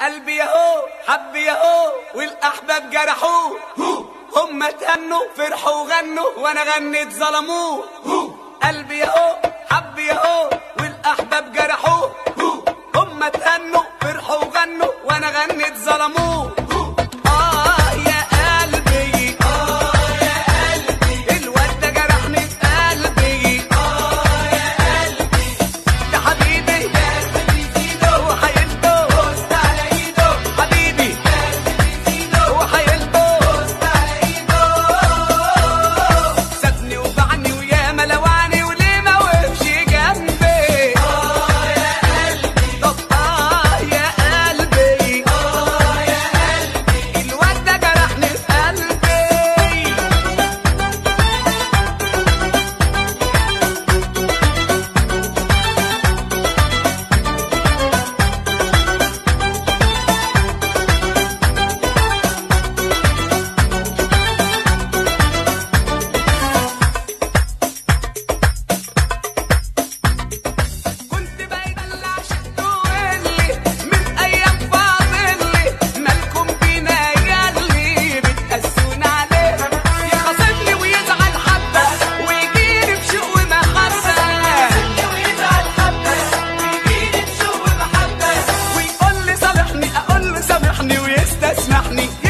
قلبي يهو حب يهو والاحباب جرحوه هم تهنوا فرحوا وغنوا وانا غنيت ظلموه قلبي يهو حب يهو والاحباب جرحوه هم تهنوا فرحوا وغنوا وانا غنيت ظلموه آه يا قلبي آه يا قلبي الواد ده جرحني في قلبي آه يا قلبي ده حبيبي وحيلته على ايده حبيبي وحيلته على ايده سابني وبعني ويا ملواني وليه ما وقفش جنبي اه يا قلبي طب اه يا قلبي اه يا قلبي الواد ده جرحني في قلبي كنت بيدلع شقولي من ايام فاضلي مالكم بينا ياللي بتقسون عليه يخاصمني ويزعل حبه ويجيني بشوق ومحبه ويزعل حبه ويجيني بشوق ومحبه ويقول لي صالحني اقول له سامحني ويستسمحني